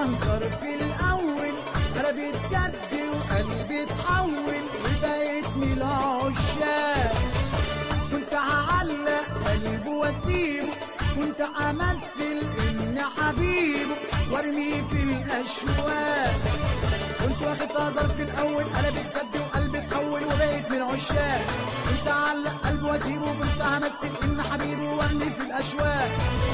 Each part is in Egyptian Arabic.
اهزر في الاول قلبت جد وقلبي اتحول وبقيت من العشاق كنت هعلق قلبه واسيبه كنت امثل ان حبيبه وارميه في الاشواق كنت واخد هزر في الاول قلبت جد وقلبي اتحول وبقيت من عشاق كنت اعلق قلبه واسيبه كنت همثل ان حبيبه وارميه في الاشواق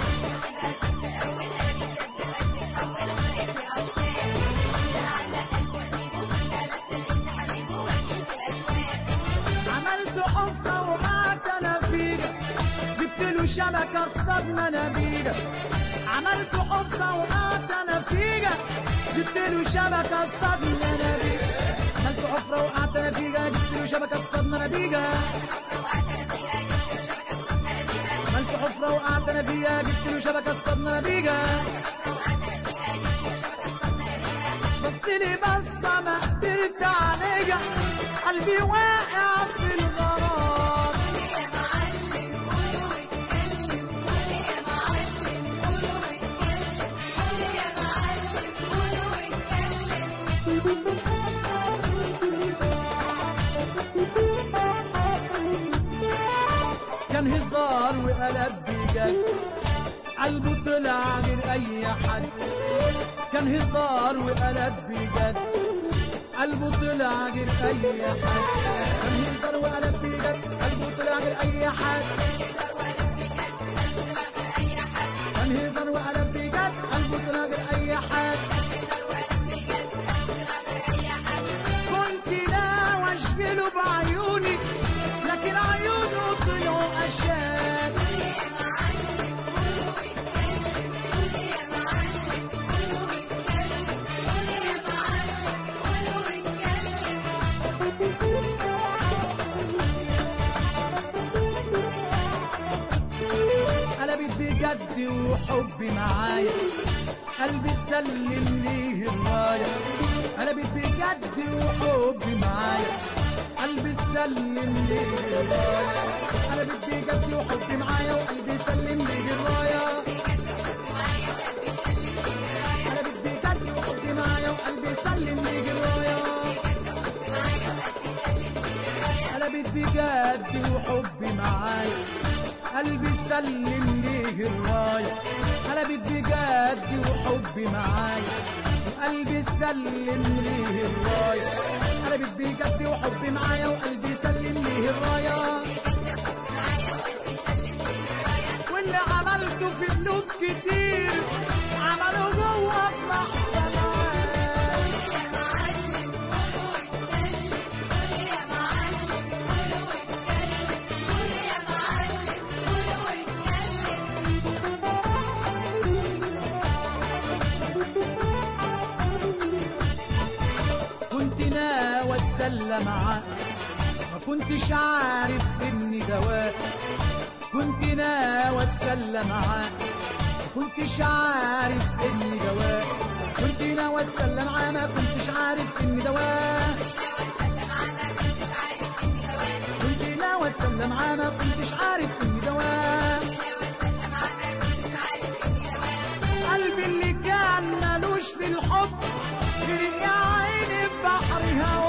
عملت حفرة وقعت انا فيها جبت له شبكة اصطادنا نبيجة عملت حفرة وقعت انا فيها جبت له شبكة اصطادنا نبيجة عملت حفرة وقعت انا فيها جبت له شبكة اصطادنا نبيجة عملت حفرة وقعت انا فيها جبت له شبكة اصطادنا نبيجة بص لي بصة ما قدرت عليها قلبي واقع في الغرام كان هزار وقلب بجد قلبه طلع غير اي حد كان هزار وقلب بجد قلبه طلع غير اي حد كان هزار وقلب بجد قلبه طلع غير اي حد كان هزار وقلب بجد قلبه طلع غير اي حد كنت لا واشغله بعيوني لكن عيونه طلعوا اشاد قلبت بجد وحبي معايا قلبي سلم ليه الراية قلبت بجد وحبي معايا قلبي سلم ليه الراية قلبت بجد وحبي معايا وقلبي سلم ليه الراية قلبت بجد وحبي معايا وقلبي سلم ليه الراية قلبت بجد وحبي معايا قلبي سلم ليه الراية قلبت بجد وحبي معايا وقلبي سلم ليه الراية قلبت بجد وحبي معايا وقلبي سلم ليه الراية واللي عملته في قلوب كتير عمله جوه في لحظة معايا كنت ناوي اتسلى معاه ما كنتش عارف اني دواء كنت ناوي اتسلى معاه ما كنتش عارف اني دواء كنت ناوي اتسلى معاه ما كنتش عارف اني دواء كنت ناوي اتسلى معاه ما كنتش عارف اني دواء قلبي اللي كان مالوش في الحب غير يا عيني في بحر هوا